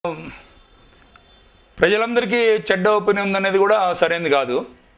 ప్రజలందరికీ చెడ్డ ఒపీనియన్ ఉందనేది కూడా సరైనది కాదు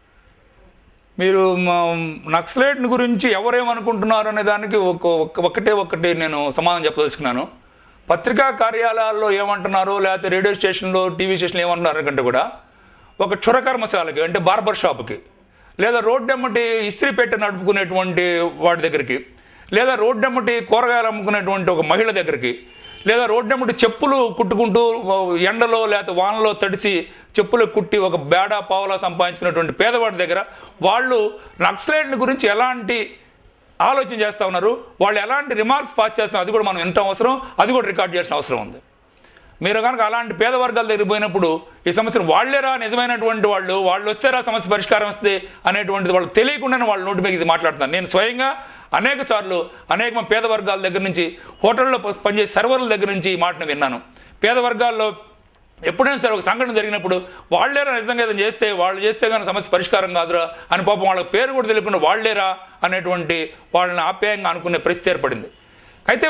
మీరు మ- నక్సలైట్ని గురించి ఎవరేమనుకుంటున్నారు అనే దానికి ఒక ఒక- ఒకటే ఒకటి నేను సమాధానం చెప్పదలుచుకున్నాను పత్రికా కార్యాలయాల్లో ఏమంటున్నారు లేకపోతే రేడియో స్టేషన్లో టీవీ స్టేషన్లో ఏమంటున్నారు కంటే కూడా ఒక క్షురకర్మశాలకి అంటే బార్బర్ షాప్కి లేదా రోడ్డెమ్మటి ఇస్త్రీ పెట్టె నడుపుకునేటువంటి వాడి దగ్గరికి లేదా రోడ్డెమ్మటి కూరగాయలు అమ్ముకునేటువంటి ఒక మహిళ దగ్గరికి లేదా రోడ్డెమ్మటి చెప్పులు కుట్టుకుంటూ ఎండలో లేకపోతే వానలో తడిసి చెప్పులు కుట్టి ఒక బేడా పావులా సంపాదించుకున్నటువంటి పేదవాడి దగ్గర వాళ్ళు నక్సలైట్ల గురించి ఎలాంటి ఆలోచన చేస్తూ ఉన్నారు వాళ్ళు ఎలాంటి రిమార్క్స్ పాస్ చేస్తున్నారు అది కూడా మనం వినటం అవసరం అది కూడా రికార్డ్ చేసిన అవసరం ఉంది మీరు కనుక అలాంటి పేద వర్గాల దగ్గర పోయినప్పుడు ఈ సమస్యను వాళ్ళేరా నిజమైనటువంటి వాళ్ళు వాళ్ళు వస్తేరా సమస్య పరిష్కారం వస్తే అనేటువంటిది వాళ్ళు తెలియకుండానే వాళ్ళ నోటి మీద ఇది మాట్లాడుతున్నారు నేను స్వయంగా అనేక సార్లు అనేక మంది పేద వర్గాల దగ్గర నుంచి హోటల్లో ప- పనిచేసే సర్వర్ల దగ్గర నుంచి ఈ మాటను విన్నాను పేద వర్గాల్లో ఎప్పుడైనా సరే ఒక సంఘటన జరిగినప్పుడు వాళ్ళేరా నిజంగా ఏదైనా చేస్తే వాళ్ళు చేస్తే కానీ సమస్య పరిష్కారం కాదురా అని పాపం వాళ్ళ పేరు కూడా తెలియకుండా వాళ్ళేరా అనేటువంటి వాళ్ళని ఆప్యాయంగా అనుకునే పరిస్థితి ఏర్పడింది అయితే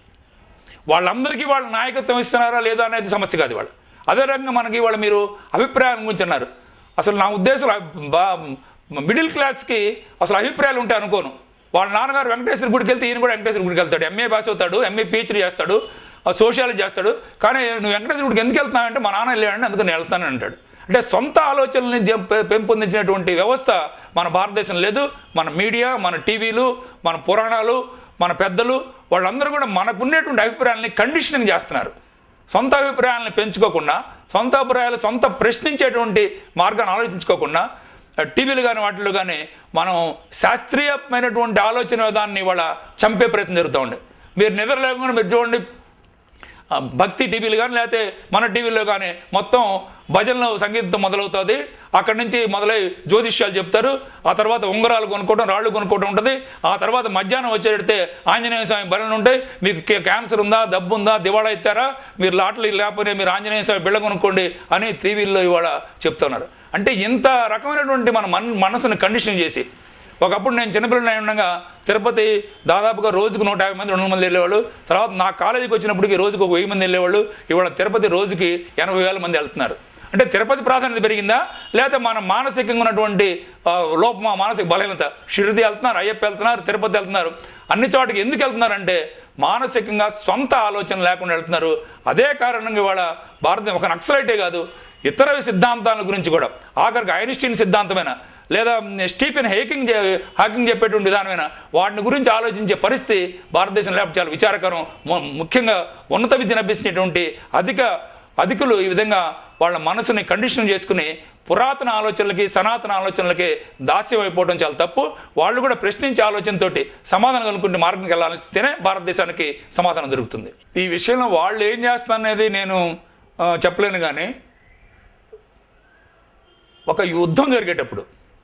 వాళ్ళందరికీ వాళ్ళ నాయకత్వం ఇస్తున్నారా లేదా అనేది సమస్య కాదు వాళ్ళు అదే రకంగా మనకి వాళ్ళు మీరు అభిప్రాయం గురించి అన్నారు అసలు నా ఉద్దేశం బా మిడిల్ క్లాస్కి అసలు అభిప్రాయాలు ఉంటాయి అనుకోను వాళ్ళ నాన్నగారు వెంకటేశ్వర గుడికి వెళ్తే ఈయన కూడా వెంకటేశ్వర గుడికి వెళ్తాడు ఎంఏ పాస్ అవుతాడు ఎంఏ పిహెచ్డీ చేస్తాడు సోషియాలజీ చేస్తాడు కానీ నువ్వు వెంకటేశ్వర గుడికి ఎందుకు వెళ్తున్నావంటే మా నాన్న వెళ్ళాడని అందుకు నేను వెళ్తానని అంటాడు అంటే సొంత ఆలోచనల్ని జ- పె- పెంపొందించినటువంటి వ్యవస్థ మన భారతదేశం లేదు మన మీడియా మన టీవీలు మన పురాణాలు మన పెద్దలు వాళ్ళందరూ కూడా మనకున్నటువంటి అభిప్రాయాలని కండిషనింగ్ చేస్తున్నారు సొంత అభిప్రాయాలను పెంచుకోకుండా సొంత అభిప్రాయాలు సొంత ప్రశ్నించేటువంటి మార్గాన్ని ఆలోచించుకోకుండా ఆ, టీవీలు కానీ వాటిలో కానీ మనం శాస్త్రీయమైనటువంటి ఆలోచన విధాన్ని వాళ్ళ చంపే ప్రయత్నం జరుగుతూ ఉంది మీరు నిద్ర లేకుండా మీరు చూడండి ఆ, భక్తి టీవీలు కానీ లేకపోతే మన టీవీలో కానీ మొత్తం భజనలు సంగీతంతో మొదలవుతుంది అక్కడి నుంచి మొదలై జ్యోతిష్యాలు చెప్తారు ఆ తర్వాత ఉంగరాలు కొనుక్కోవడం రాళ్ళు కొనుక్కోవడం ఉంటుంది ఆ తర్వాత మధ్యాహ్నం వచ్చేటడితే ఆంజనేయ స్వామి బలులు ఉంటాయి మీకు కే- క్యాన్సర్ ఉందా డబ్బు ఉందా దివాళా ఇస్తారా మీరు లాటరీ లేకపోతే మీరు ఆంజనేయ స్వామి బిళ్ళ కొనుక్కోండి అని టీవీల్లో ఇవాళ చెప్తున్నారు అంటే ఇంత రకమైనటువంటి మన మన మనసుని కండిషన్ చేసి ఒకప్పుడు నేను చిన్నపిల్లలు ఉండగా తిరుపతి దాదాపుగా రోజుకు నూట యాభై మంది రెండు వందల మంది వెళ్ళేవాళ్ళు తర్వాత నా కాలేజీకి వచ్చినప్పటికి రోజుకు ఒక వెయ్యి మంది వెళ్ళేవాళ్ళు ఇవాళ తిరుపతి రోజుకి ఎనభై వేల మంది వెళ్తున్నారు అంటే తిరుపతి ప్రాధాన్యత పెరిగిందా లేకపోతే మన మానసికంగా ఉన్నటువంటి ఆ, లోపం మానసిక బలహీనత షిరిది వెళ్తున్నారు అయ్యప్ప వెళ్తున్నారు తిరుపతి వెళ్తున్నారు అన్ని చోటకి ఎందుకు వెళ్తున్నారంటే మానసికంగా సొంత ఆలోచన లేకుండా వెళ్తున్నారు అదే కారణంగా ఇవాళ భారతదేశం ఒక నక్సలైటే కాదు ఇతర సిద్ధాంతాల గురించి కూడా ఆఖరికి ఐన్స్టీన్ సిద్ధాంతమైన లేదా స్టీఫెన్ హేకింగ్ చే- హాకింగ్ చెప్పేటువంటి విధానమైన వాటిని గురించి ఆలోచించే పరిస్థితి భారతదేశం లేకపోతే చాలా విచారకరం ము- ముఖ్యంగా ఉన్నత విద్యను అభ్యసించేటువంటి అధిక అధికులు ఈ విధంగా వాళ్ళ మనసుని కండిషన్ చేసుకుని పురాతన ఆలోచనలకి సనాతన ఆలోచనలకి దాస్యం అయిపోవడం చాలా తప్పు వాళ్ళు కూడా ప్రశ్నించే ఆలోచనతోటి సమాధానం కనుక్కుంటే మార్గంకి వెళ్ళాలిస్తేనే భారతదేశానికి సమాధానం దొరుకుతుంది ఈ విషయంలో వాళ్ళు ఏం చేస్తారనేది నేను ఆ, చెప్పలేను కానీ ఒక యుద్ధం జరిగేటప్పుడు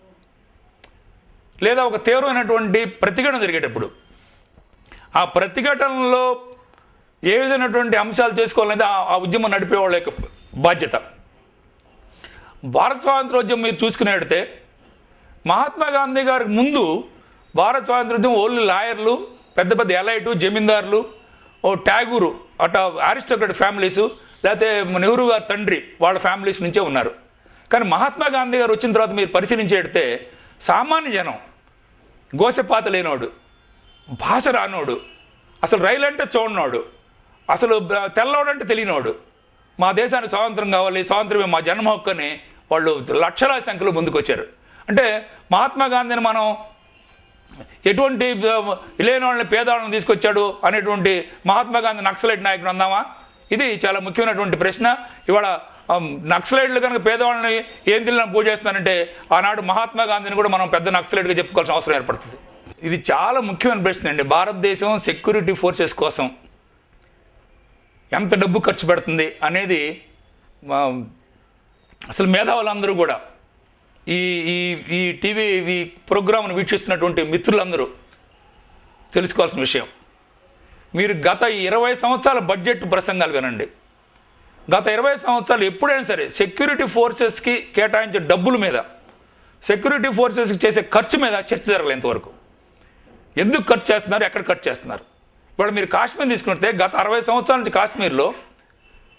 లేదా ఒక తీవ్రమైనటువంటి ప్రతిఘటన జరిగేటప్పుడు ఆ ప్రతిఘటనలో ఏ విధమైనటువంటి అంశాలు చేసుకోవాలనేది ఆ ఆ ఉద్యమం నడిపే వాళ్ళ యొక్క బాధ్యత భారత స్వాతంత్రోద్యమం మీరు చూసుకునేడితే మహాత్మా గాంధీ గారికి ముందు భారత స్వాతంత్రోద్యమం ఓన్లీ లాయర్లు పెద్ద పెద్ద ఎలైటు జమీందారులు ఓ ట్యాగూరు అట అరిస్టోక్రట్ ఫ్యామిలీసు లేకపోతే నెహ్రూ గారి తండ్రి వాళ్ళ ఫ్యామిలీస్ నుంచే ఉన్నారు కానీ మహాత్మా గాంధీ గారు వచ్చిన తర్వాత మీరు పరిశీలించేడితే సామాన్య జనం గోసపాత లేనోడు భాష రానోడు అసలు రైలు అంటే చూడనోడు అసలు బ- తెల్లవాడంటే తెలియనోడు మా దేశానికి స్వాతంత్రం కావాలి స్వాతంత్రమే మా జన్మ హక్కు అని వాళ్ళు లక్షలాది సంఖ్యలో ముందుకొచ్చారు అంటే మహాత్మా గాంధీని మనం ఎటువంటి బ- లేని వాళ్ళని పేదవాళ్ళని తీసుకొచ్చాడు అనేటువంటి మహాత్మా గాంధీ నక్సలైట్ నాయకుడు అందామా ఇది చాలా ముఖ్యమైనటువంటి ప్రశ్న ఇవాళ ఆమ్, నక్సలైట్లు కనుక పేదవాళ్ళని ఏం తెలియని పూజ చేస్తున్నారంటే ఆనాడు మహాత్మా గాంధీని కూడా మనం పెద్ద నక్సలైట్గా చెప్పుకోవాల్సిన అవసరం ఏర్పడుతుంది ఇది చాలా ముఖ్యమైన ప్రశ్న అండి భారతదేశం సెక్యూరిటీ ఫోర్సెస్ కోసం ఎంత డబ్బు ఖర్చు పెడుతుంది అనేది మా, అసలు మేధావులందరూ కూడా ఈ ఈ ఈ టీవీ ఈ ప్రోగ్రామ్ను వీక్షిస్తున్నటువంటి మిత్రులందరూ తెలుసుకోవాల్సిన విషయం మీరు గత ఇరవై సంవత్సరాల బడ్జెట్ ప్రసంగాలు వినండి గత ఇరవై సంవత్సరాలు ఎప్పుడైనా సరే సెక్యూరిటీ ఫోర్సెస్కి కేటాయించే డబ్బుల మీద సెక్యూరిటీ ఫోర్సెస్కి చేసే ఖర్చు మీద చర్చ జరగలేదు ఇంతవరకు ఎందుకు ఖర్చు చేస్తున్నారు ఎక్కడ ఖర్చు చేస్తున్నారు ఇప్పుడు మీరు కాశ్మీర్ తీసుకుంటే గత అరవై సంవత్సరాల నుంచి కాశ్మీర్లో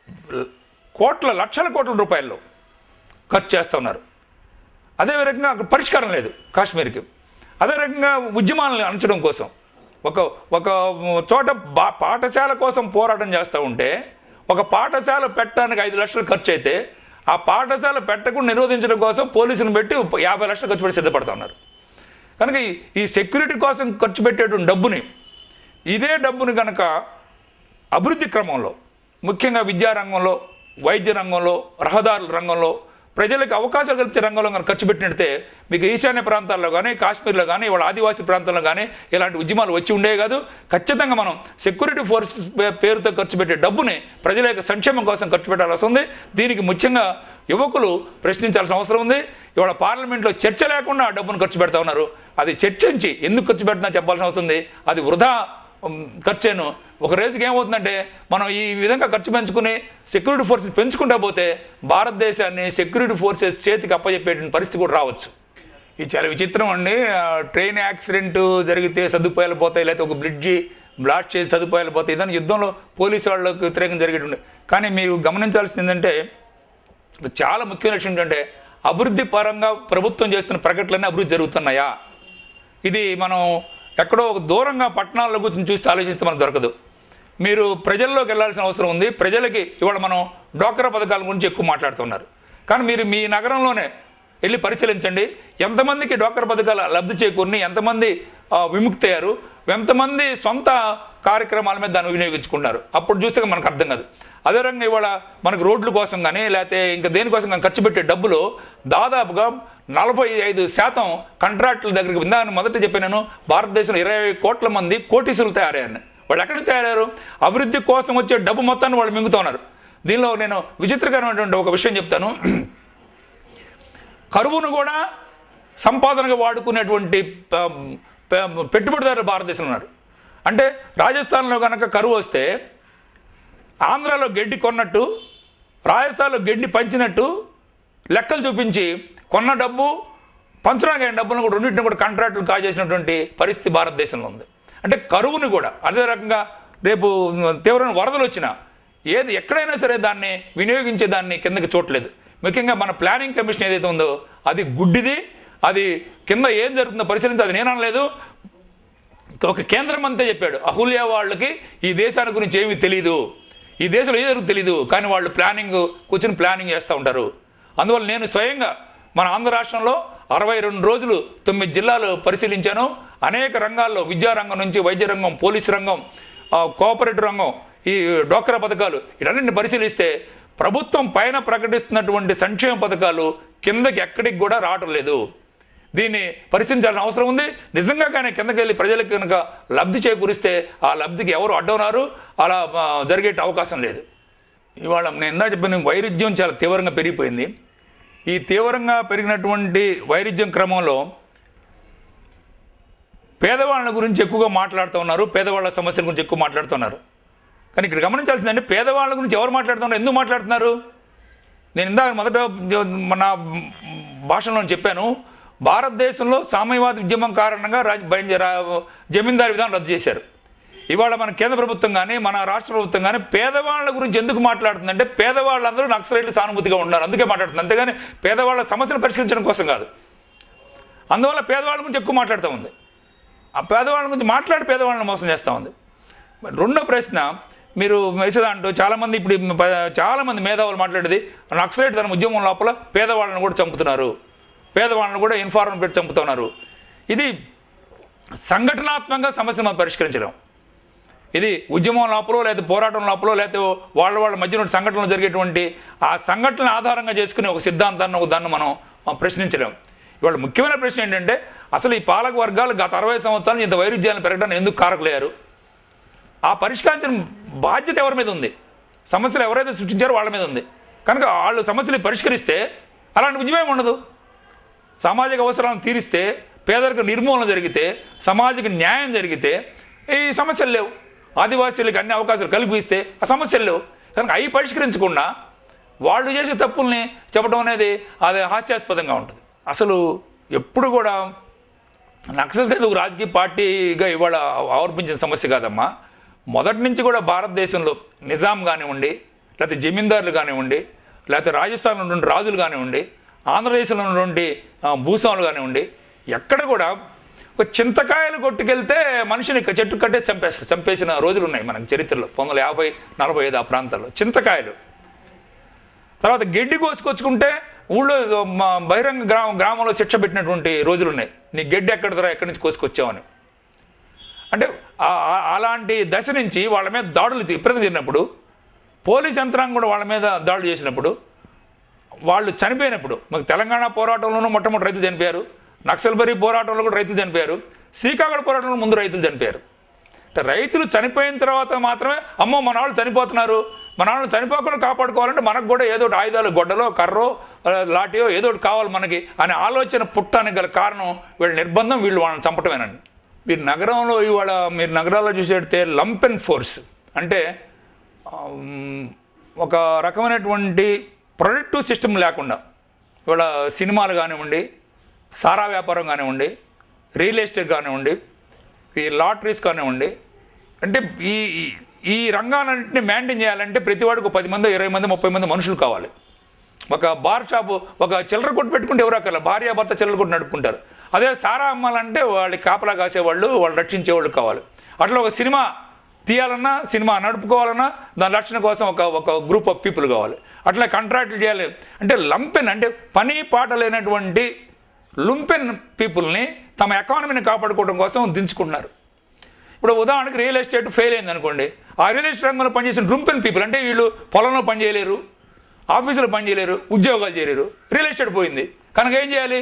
కోట్ల లక్షల కోట్ల రూపాయల్లో ఖర్చు చేస్తూ ఉన్నారు అదే రకంగా అక్కడ పరిష్కారం లేదు కాశ్మీర్కి అదే రకంగా ఉద్యమాలను అణచడం కోసం ఒక ఒక చోట బా పాఠశాల కోసం పోరాటం చేస్తూ ఉంటే ఒక పాఠశాల పెట్టడానికి ఐదు లక్షలు ఖర్చు అయితే ఆ పాఠశాల పెట్టకుండా నిరోధించడం కోసం పోలీసులను పెట్టి యాభై లక్షలు ఖర్చు పెట్టి సిద్ధపడుతూ ఉన్నారు కనుక ఈ- ఈ సెక్యూరిటీ కోసం ఖర్చు పెట్టేటువంటి డబ్బుని ఇదే డబ్బుని కనుక అభివృద్ధి క్రమంలో ముఖ్యంగా విద్యారంగంలో వైద్య రంగంలో రహదారుల రంగంలో ప్రజలకు అవకాశాలు కల్పించే రంగంలో కనుక ఖర్చు పెట్టినట్టే మీకు ఈశాన్య ప్రాంతాల్లో కానీ కాశ్మీర్లో కానీ వాళ్ళ ఆదివాసీ ప్రాంతాల్లో కానీ ఇలాంటి ఉద్యమాలు వచ్చి ఉండేవి కాదు ఖచ్చితంగా మనం సెక్యూరిటీ ఫోర్సెస్ పే- పేరుతో ఖర్చు పెట్టే డబ్బుని ప్రజల యొక్క సంక్షేమం కోసం ఖర్చు పెట్టాల్సి ఉంది దీనికి ముఖ్యంగా యువకులు ప్రశ్నించాల్సిన అవసరం ఉంది ఇవాళ పార్లమెంట్లో చర్చ లేకుండా ఆ డబ్బును ఖర్చు పెడతా ఉన్నారు అది చర్చించి ఎందుకు ఖర్చు పెడుతున్నా చెప్పాల్సిన అవసరం ఉంది అది వృధా ఉమ్, ఖర్చేను ఒక రోజుకి ఏమవుతుందంటే మనం ఈ విధంగా ఖర్చు పెంచుకుని సెక్యూరిటీ ఫోర్సెస్ పెంచుకుంటా పోతే భారతదేశాన్ని సెక్యూరిటీ ఫోర్సెస్ చేతికి అప్పచెప్పేటువంటి పరిస్థితి కూడా రావచ్చు ఇది చాలా విచిత్రం అండి ఆ, ట్రైన్ యాక్సిడెంట్ జరిగితే సదుపాయాలు పోతాయి లేకపోతే ఒక బ్రిడ్జి బ్లాస్ట్ చేసి సదుపాయాలు పోతాయి ఇదని యుద్ధంలో పోలీసు వాళ్ళకు వ్యతిరేకంగా జరిగేటువంటి కానీ మీరు గమనించాల్సింది ఏంటంటే చాలా ముఖ్యమైన విషయం ఏంటంటే అభివృద్ధి పరంగా ప్రభుత్వం చేస్తున్న ప్రకటనలన్నీ అభివృద్ధి జరుగుతున్నాయా ఇది మనం ఎక్కడో ఒక దూరంగా పట్టణాల్లో కూర్చొని చూసి ఆలోచిస్తే మనకు దొరకదు మీరు ప్రజల్లోకి వెళ్ళాల్సిన అవసరం ఉంది ప్రజలకి ఇవాళ మనం డోక్రా పథకాల గురించి ఎక్కువ మాట్లాడుతున్నారు కానీ మీరు మీ నగరంలోనే వెళ్ళి పరిశీలించండి ఎంతమందికి డోక్రా పథకాల లబ్ధి చేకూరిని ఎంతమంది ఆ, విముక్తి అయ్యారు ఎంతమంది సొంత కార్యక్రమాల మీద దాన్ని వినియోగించుకున్నారు అప్పుడు చూస్తే మనకు అర్థం కాదు అదే రకంగా ఇవాళ మనకు రోడ్ల కోసం కానీ లేకపోతే ఇంకా దేనికోసం కానీ ఖర్చు పెట్టే డబ్బులు దాదాపుగా నలభై ఐదు శాతం కాంట్రాక్టుల దగ్గరికి ఇందాక మొదట చెప్పాను భారతదేశంలో ఇరవై కోట్ల మంది కోటీసులు తయారయ్యారు వాళ్ళు ఎక్కడ తయారయ్యారు అభివృద్ధి కోసం వచ్చే డబ్బు మొత్తాన్ని వాళ్ళు మింగుతూ ఉన్నారు దీనిలో నేను విచిత్రకరమైనటువంటి ఒక విషయం చెప్తాను కరువును కూడా సంపాదనగా వాడుకునేటువంటి ప- ప- పెట్టుబడిదారులు భారతదేశంలో ఉన్నారు అంటే రాజస్థాన్లో కనుక కరువు వస్తే ఆంధ్రాలో గడ్డి కొన్నట్టు రాజస్థాన్లో గడ్డి పంచినట్టు లెక్కలు చూపించి కొన్న డబ్బు పంచడానికి అయిన డబ్బులను కూడా రెండింటిని కూడా కాంట్రాక్టులు కాజేసినటువంటి పరిస్థితి భారతదేశంలో ఉంది అంటే కరువుని కూడా అదే రకంగా రేపు తీవ్రమైన వరదలు వచ్చినా ఏది ఎక్కడైనా సరే దాన్ని వినియోగించే దాన్ని కిందకి చూడలేదు ముఖ్యంగా మన ప్లానింగ్ కమిషన్ ఏదైతే ఉందో అది గుడ్డిది అది కింద ఏం జరుగుతుందో పరిశీలించి అది నేను అనలేదు ఒక కేంద్ర మంత్రి చెప్పాడు అహుల్యా వాళ్ళకి ఈ దేశాన్ని గురించి ఏమీ తెలియదు ఈ దేశంలో ఏదో తెలియదు కానీ వాళ్ళు ప్లానింగ్ కూర్చొని ప్లానింగ్ చేస్తూ ఉంటారు అందువల్ల నేను స్వయంగా మన ఆంధ్ర రాష్ట్రంలో అరవై రెండు రోజులు తొమ్మిది జిల్లాలు పరిశీలించాను అనేక రంగాల్లో విద్యారంగం నుంచి వైద్య రంగం పోలీసు రంగం ఆ, కోఆపరేటివ్ రంగం ఈ డోక్రా పథకాలు ఇటన్నింటిని పరిశీలిస్తే ప్రభుత్వం పైన ప్రకటిస్తున్నటువంటి సంక్షేమ పథకాలు కిందకి ఎక్కడికి కూడా రావటం లేదు దీన్ని పరిశీలించాల్సిన అవసరం ఉంది నిజంగా కానీ కిందకి వెళ్ళి ప్రజలకు కనుక లబ్ధి చేకూరిస్తే ఆ లబ్ధికి ఎవరు అడ్డవునారు అలా ఆ, జరిగే అవకాశం లేదు ఇవాళ నేను ఇందా చెప్పిన వైరుధ్యం చాలా తీవ్రంగా పెరిగిపోయింది ఈ తీవ్రంగా పెరిగినటువంటి వైరుధ్యం క్రమంలో పేదవాళ్ళ గురించి ఎక్కువగా మాట్లాడుతూ ఉన్నారు పేదవాళ్ళ సమస్యల గురించి ఎక్కువ మాట్లాడుతున్నారు కానీ ఇక్కడ గమనించాల్సిందంటే పేదవాళ్ళ గురించి ఎవరు మాట్లాడుతున్నారు ఎందుకు మాట్లాడుతున్నారు నేను ఇందాక మొదట మన భాషలో చెప్పాను భారతదేశంలో సామ్యవాద ఉద్యమం కారణంగా రాజ్ బైంజ- రా- జమీందారు విధానం రద్దు చేశారు ఇవాళ మన కేంద్ర ప్రభుత్వం కానీ మన రాష్ట్ర ప్రభుత్వం కానీ పేదవాళ్ళ గురించి ఎందుకు మాట్లాడుతుందంటే పేదవాళ్ళందరూ నక్సలైట్లు సానుభూతిగా ఉన్నారు అందుకే మాట్లాడుతుంది అంతేగాని పేదవాళ్ళ సమస్యను పరిష్కరించడం కోసం కాదు అందువల్ల పేదవాళ్ళ గురించి ఎక్కువ మాట్లాడుతూ ఉంది ఆ పేదవాళ్ళ గురించి మాట్లాడి పేదవాళ్ళని మోసం చేస్తూ ఉంది మరి రెండో ప్రశ్న మీరు వేసేదాంట్లో చాలామంది ఇప్పుడు ఈ ప- చాలామంది మేధావులు మాట్లాడేది నక్సలైట్ తన ఉద్యమం లోపల పేదవాళ్ళని కూడా చంపుతున్నారు పేదవాళ్ళని కూడా ఇన్ఫార్మ్ పెట్టి చంపుతున్నారు ఇది సంఘటనాత్మకంగా సమస్యను మనం పరిష్కరించలేం ఇది ఉద్యమం లోపల లేదా పోరాటం లోపల లేకపోతే వాళ్ళ వాళ్ళ మధ్య ఉన్న సంఘటనలు జరిగేటువంటి ఆ సంఘటనల ఆధారంగా చేసుకుని ఒక సిద్ధాంతాన్ని ఒక దాన్ని మనం ఆ, ప్రశ్నించలేం ఇవాళ ముఖ్యమైన ప్రశ్న ఏంటంటే అసలు ఈ పాలక వర్గాలు గత అరవై సంవత్సరాలు ఇంత వైరుధ్యాలను పెరగడానికి ఎందుకు కారకులయ్యారు ఆ పరిష్కరించిన బాధ్యత ఎవరి మీద ఉంది సమస్యలు ఎవరైతే సృష్టించారో వాళ్ళ మీద ఉంది కనుక వాళ్ళు సమస్యలు పరిష్కరిస్తే అలాంటి ఉద్యమం ఉండదు సామాజిక అవసరాలను తీరిస్తే పేదరిక నిర్మూలన జరిగితే సమాజానికి న్యాయం జరిగితే ఈ సమస్యలు లేవు ఆదివాసీలకు అన్ని అవకాశాలు కల్పిస్తే ఆ సమస్యలు లేవు కనుక అవి పరిష్కరించకుండా వాళ్ళు చేసే తప్పుల్ని చెప్పడం అనేది అది హాస్యాస్పదంగా ఉంటుంది అసలు ఎప్పుడు కూడా నక్సల్స్ అనేది ఒక రాజకీయ పార్టీగా ఇవాళ ఆవర్పించిన సమస్య కాదమ్మా మొదటి నుంచి కూడా భారతదేశంలో నిజాం కానివ్వండి లేకపోతే జమీందారులు కానివ్వండి లేకపోతే రాజస్థాన్లో ఉన్నటువంటి రాజులు కానివ్వండి ఆంధ్రదేశంలో ఉన్నటువంటి ఆ, భూస్వాములు కానివ్వండి ఎక్కడ కూడా ఒక చింతకాయలు కొట్టుకెళ్తే మనిషిని ఇక చెట్టు కట్టేసి చంపేస్తారు చంపేసిన రోజులు ఉన్నాయి మనకి చరిత్రలో పంతొమ్మిది వందల యాభై నలభై ఐదు ఆ ప్రాంతాల్లో చింతకాయలు తర్వాత గడ్డి కోసుకొచ్చుకుంటే ఊళ్ళో మా బహిరంగ గ్రామ గ్రామంలో శిక్ష పెట్టినటువంటి రోజులు ఉన్నాయి నీ గడ్డి ఎక్కడిదరా ఎక్కడి నుంచి కోసుకొచ్చావని అంటే ఆ- ఆ- అలాంటి దశ నుంచి వాళ్ళ మీద దాడులు విపరీతం జరిగినప్పుడు పోలీస్ యంత్రాంగం కూడా వాళ్ళ మీద దాడులు చేసినప్పుడు వాళ్ళు చనిపోయినప్పుడు మాకు తెలంగాణ పోరాటంలోనూ మొట్టమొదటి రైతులు చనిపోయారు నక్సల్బరీ పోరాటంలో కూడా రైతులు చనిపోయారు శ్రీకాకుళం పోరాటంలో ముందు రైతులు చనిపోయారు అంటే రైతులు చనిపోయిన తర్వాత మాత్రమే అమ్మో మన వాళ్ళు చనిపోతున్నారు మన వాళ్ళు చనిపోకుండా కాపాడుకోవాలంటే మనకు కూడా ఏదో ఒకటి ఆయుధాలు గొడ్డలో కర్రో ఆ, లాఠీయో ఏదో ఒకటి కావాలి మనకి అనే ఆలోచన పుట్టడానికి గల కారణం వీళ్ళ నిర్బంధం వీళ్ళు వాళ్ళని చంపటమేనండి మీరు నగరంలో ఇవాళ మీరు నగరాల్లో చూసేస్తే లంపెన్ ఫోర్స్ అంటే ఆమ్, ఒక రకమైనటువంటి ప్రొడక్టివ్ సిస్టమ్ లేకుండా ఇవాళ సినిమాలు కానివ్వండి సారా వ్యాపారం కానివ్వండి రియల్ ఎస్టేట్ కానివ్వండి ఈ లాటరీస్ కానివ్వండి అంటే ఈ ఈ- ఈ రంగాలన్నింటినీ మెయింటైన్ చేయాలంటే ప్రతి వాడికి ఒక పది మంది ఇరవై మంది ముప్పై మంది మనుషులు కావాలి ఒక బార్ షాపు ఒక చిల్లర కొట్టు పెట్టుకుంటే ఎవరు అక్కర్లే భార్య భర్త చిల్లర కొట్టు నడుపుకుంటారు అదే సారా అమ్మాలంటే వాళ్ళకి కాపలా కాసేవాళ్ళు వాళ్ళు రక్షించేవాళ్ళు కావాలి అట్లా ఒక సినిమా తీయాలన్నా సినిమా నడుపుకోవాలన్నా దాని రక్షణ కోసం ఒక ఒక గ్రూప్ ఆఫ్ పీపుల్ కావాలి అట్లా కాంట్రాక్ట్లు చేయాలి అంటే లంపెన్ అంటే పని పాట లేనటువంటి లుంపెన్ పీపుల్ని తమ ఎకానమీని కాపాడుకోవడం కోసం దించుకుంటున్నారు ఇప్పుడు ఉదాహరణకి రియల్ ఎస్టేట్ ఫెయిల్ అయింది అనుకోండి ఆ రియల్ ఎస్టేట్ రంగంలో పనిచేసిన రుంపెన్ పీపుల్ అంటే వీళ్ళు పొలంలో పనిచేయలేరు ఆఫీసులో పనిచేయలేరు ఉద్యోగాలు చేయలేరు రియల్ ఎస్టేట్ పోయింది కనుక ఏం చేయాలి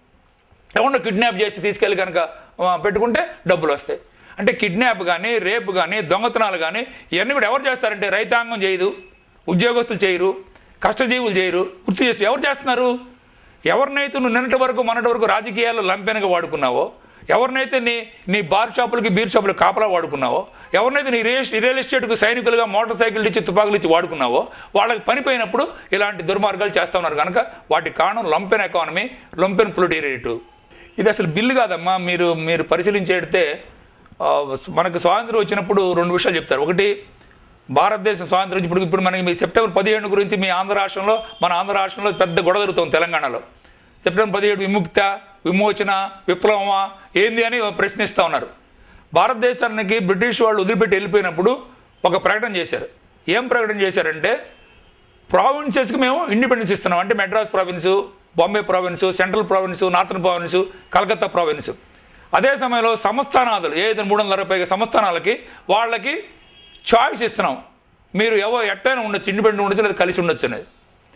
ఎవరినో కిడ్నాప్ చేసి తీసుకెళ్ళి కనుక ఆ, పెట్టుకుంటే డబ్బులు వస్తాయి అంటే కిడ్నాప్ కానీ రేపు కానీ దొంగతనాలు కానీ ఇవన్నీ కూడా ఎవరు చేస్తారంటే రైతాంగం చేయదు ఉద్యోగస్తులు చేయరు కష్టజీవులు చేయరు వృత్తి చేసి ఎవరు చేస్తున్నారు ఎవరినైతే నువ్వు నిన్నటి వరకు మొన్నటి వరకు రాజకీయాల్లో లంపెనగా వాడుకున్నావో ఎవరినైతే నీ నీ బార్ షాపులకి బీర్ షాపులకి కాపలా వాడుకున్నావో ఎవరినైతే నీ రియల్ రియల్ ఎస్టేట్కు సైనికులుగా మోటార్ సైకిల్ ఇచ్చి తుపాకులు ఇచ్చి వాడుకున్నావో వాళ్ళకి పనిపోయినప్పుడు ఇలాంటి దుర్మార్గాలు చేస్తూ ఉన్నారు కనుక వాటి కారణం లంపెన్ ఎకానమీ లంపెన్ పొలిటేరియట్ ఇది అసలు బిల్లు కాదమ్మా మీరు మీరు పరిశీలించేడితే ఆ, మనకు స్వాతంత్రం వచ్చినప్పుడు రెండు విషయాలు చెప్తారు ఒకటి భారతదేశం స్వాతంత్రం వచ్చి ఇప్పుడు ఇప్పుడు మనకి మీ సెప్టెంబర్ పదిహేను గురించి మీ ఆంధ్ర రాష్ట్రంలో మన ఆంధ్ర రాష్ట్రంలో పెద్ద గొడవ జరుగుతుంది తెలంగాణలో సెప్టెంబర్ పదిహేడు విముక్త విమోచన విప్లవమా ఏంది అని ప్రశ్నిస్తూ ఉన్నారు భారతదేశానికి బ్రిటిష్ వాళ్ళు వదిలిపెట్టి వెళ్ళిపోయినప్పుడు ఒక ప్రకటన చేశారు ఏం ప్రకటన చేశారంటే ప్రావిన్సెస్కి మేము ఇండిపెండెన్స్ ఇస్తున్నాం అంటే Madras province Bombay province central province northern province Calcutta province అదే సమయంలో సంస్థానాదులు ఏదైతే మూడు వందల పైగా సంస్థానాలకి వాళ్ళకి చాయిస్ ఇస్తున్నాం మీరు ఎవరు ఎట్టైనా ఉండొచ్చు ఇండిపెండెంట్ ఉండొచ్చు లేదా కలిసి ఉండొచ్చు అనేది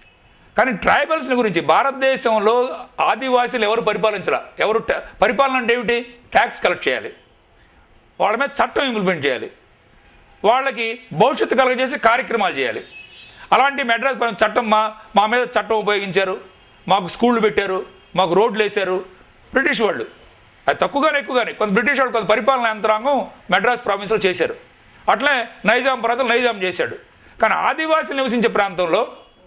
కానీ ట్రైబల్స్ని గురించి భారతదేశంలో ఆదివాసీలు ఎవరు పరిపాలించరా ఎవరు ట్యా- పరిపాలన అంటే ఏమిటి ట్యాక్స్ కలెక్ట్ చేయాలి వాళ్ళ మీద చట్టం ఇంప్లిమెంట్ చేయాలి వాళ్ళకి భవిష్యత్తు కలగజేసి కార్యక్రమాలు చేయాలి అలాంటి మెడ్రాస్ పై చట్టం మా మా మీద చట్టం ఉపయోగించారు మాకు స్కూళ్ళు పెట్టారు మాకు రోడ్లు వేశారు బ్రిటిష్ వాళ్ళు అది తక్కువగానే ఎక్కువగానే కొంత బ్రిటిష్ వాళ్ళు కొంత పరిపాలన యంత్రాంగం మెడ్రాస్ ప్రావిన్స్లో చేశారు అట్లే నైజాం ప్రాంతం నైజాం చేశాడు కానీ ఆదివాసీలు నివసించే ప్రాంతంలో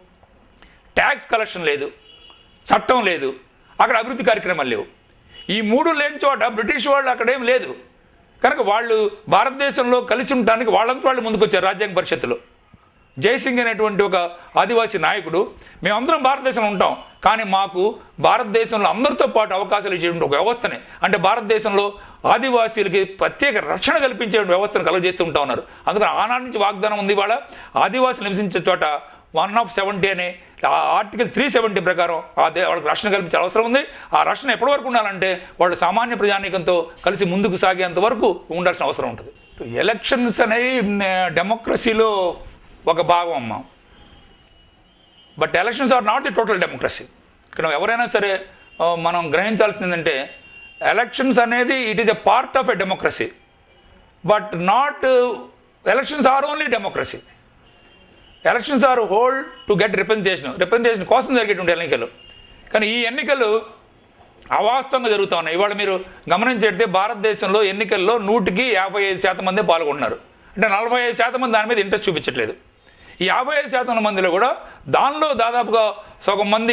ట్యాక్స్ కలెక్షన్ లేదు చట్టం లేదు అక్కడ అభివృద్ధి కార్యక్రమాలు లేవు ఈ మూడు లేని చోట బ్రిటిష్ వాళ్ళు అక్కడేం లేదు కనుక వాళ్ళు భారతదేశంలో కలిసి ఉండడానికి వాళ్ళంతా వాళ్ళు ముందుకొచ్చారు రాజ్యాంగ పరిషత్తులో జయసింగ్ అనేటువంటి ఒక ఆదివాసీ నాయకుడు మేమందరం భారతదేశంలో ఉంటాం కానీ మాకు భారతదేశంలో అందరితో పాటు అవకాశాలు ఇచ్చేటువంటి ఒక వ్యవస్థని అంటే భారతదేశంలో ఆదివాసీలకి ప్రత్యేక రక్షణ కల్పించే వ్యవస్థను కలుగజేస్తూ ఉంటా ఉన్నారు అందుకని ఆనాటి నుంచి వాగ్దానం ఉంది వాళ్ళ ఆదివాసులు నివసించే చోట వన్ ఆఫ్ సెవెంటీ అని ఆ ఆర్టికల్ త్రీ సెవెంటీ ప్రకారం ఆ దే వాళ్ళకి రక్షణ కల్పించే అవసరం ఉంది ఆ రక్షణ ఎప్పటి వరకు ఉండాలంటే వాళ్ళు సామాన్య ప్రజానీకంతో కలిసి ముందుకు సాగేంత వరకు ఉండాల్సిన అవసరం ఉంటుంది ఎలక్షన్స్ అనేవి డెమోక్రసీలో ఒక భాగం అమ్మ but elections are not the total democracy ఇక్కడ ఎవరైనా సరే ఆ, మనం గ్రహించాల్సింది ఏంటంటే ఎలక్షన్స్ అనేది it is a part of a democracy but not elections are only democracy elections are hold to get representation representation కోసం జరిగేటువంటి ఎన్నికలు కానీ ఈ ఎన్నికలు అవాస్తవంగా జరుగుతూ ఉన్నాయి ఇవాళ మీరు గమనించేస్తే భారతదేశంలో ఎన్నికల్లో నూటికి యాభై ఐదు శాతం మంది పాల్గొంటున్నారు అంటే నలభై ఐదు శాతం మంది దాని మీద ఇంట్రెస్ట్ చూపించట్లేదు ఈ యాభై ఐదు శాతం మందిలో కూడా దానిలో దాదాపుగా సగం మంది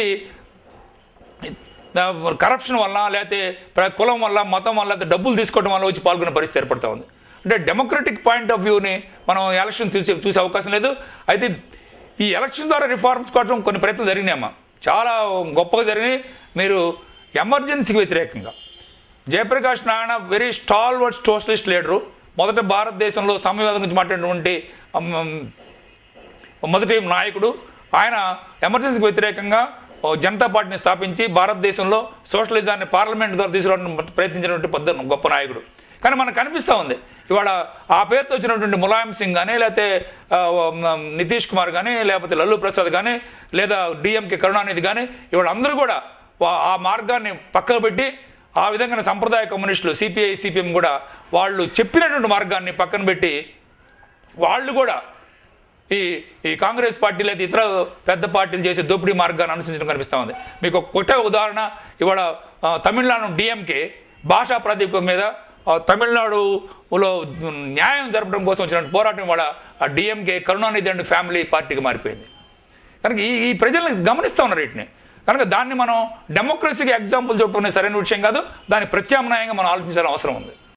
కరప్షన్ వల్ల లేకపోతే ప్ర- కులం వల్ల మతం వల్ల లేకపోతే డబ్బులు తీసుకోవడం వల్ల వచ్చి పాల్గొనే పరిస్థితి ఏర్పడుతూ ఉంది అంటే డెమోక్రటిక్ పాయింట్ ఆఫ్ వ్యూని మనం ఎలక్షన్ చూసే చూసే అవకాశం లేదు అయితే ఈ ఎలక్షన్ ద్వారా రిఫార్మ్స్ కోసం కొన్ని ప్రయత్నాలు జరిగినాయమ్మా చాలా గొప్పగా జరిగినాయి మీరు ఎమర్జెన్సీకి వ్యతిరేకంగా Jayaprakash Narayan very stalwart socialist leader మొదట భారతదేశంలో సమయవాదం గురించి మాట్లాడినటువంటి అమ్, మొదటి నాయకుడు ఆయన ఎమర్జెన్సీకి వ్యతిరేకంగా ఓ జనతా పార్టీని స్థాపించి భారతదేశంలో సోషలిజాన్ని పార్లమెంట్ ద్వారా తీసుకురావడానికి ప్రయత్నించినటువంటి పెద్ద గొప్ప నాయకుడు కానీ మనకు కనిపిస్తూ ఉంది ఇవాళ ఆ పేరుతో వచ్చినటువంటి ములాయం సింగ్ కానీ లేకపోతే ఆ, మ, నితీష్ కుమార్ కానీ లేకపోతే లల్లు ప్రసాద్ కానీ లేదా డిఎంకే కరుణానిధి కానీ ఇవాళ అందరూ కూడా వా- ఆ మార్గాన్ని పక్కకు పెట్టి ఆ విధంగా సంప్రదాయ కమ్యూనిస్టులు సిపిఐ సిపిఎం కూడా వాళ్ళు చెప్పినటువంటి మార్గాన్ని పక్కన పెట్టి వాళ్ళు కూడా ఈ ఈ కాంగ్రెస్ పార్టీ లేదా ఇతర పెద్ద పార్టీలు చేసే దోపిడీ మార్గాన్ని అనుసరించడం కనిపిస్తూ ఉంది మీకు ఒకటే ఉదాహరణ ఇవాళ ఆ, తమిళనాడు డిఎంకే భాషా ప్రాతిపదిక మీద ఆ, తమిళనాడులో న్యాయం జరపడం కోసం వచ్చిన పోరాటం ఇవాళ ఆ డిఎంకే కరుణానిధి అండ్ ఫ్యామిలీ పార్టీకి మారిపోయింది కనుక ఈ ఈ ప్రజల్ని గమనిస్తూ ఉన్నారు వీటిని కనుక దాన్ని మనం డెమోక్రసీకి ఎగ్జాంపుల్ చెప్పడం సరైన విషయం కాదు దాని ప్రత్యామ్నాయంగా మనం ఆలోచించాల్సిన అవసరం ఉంది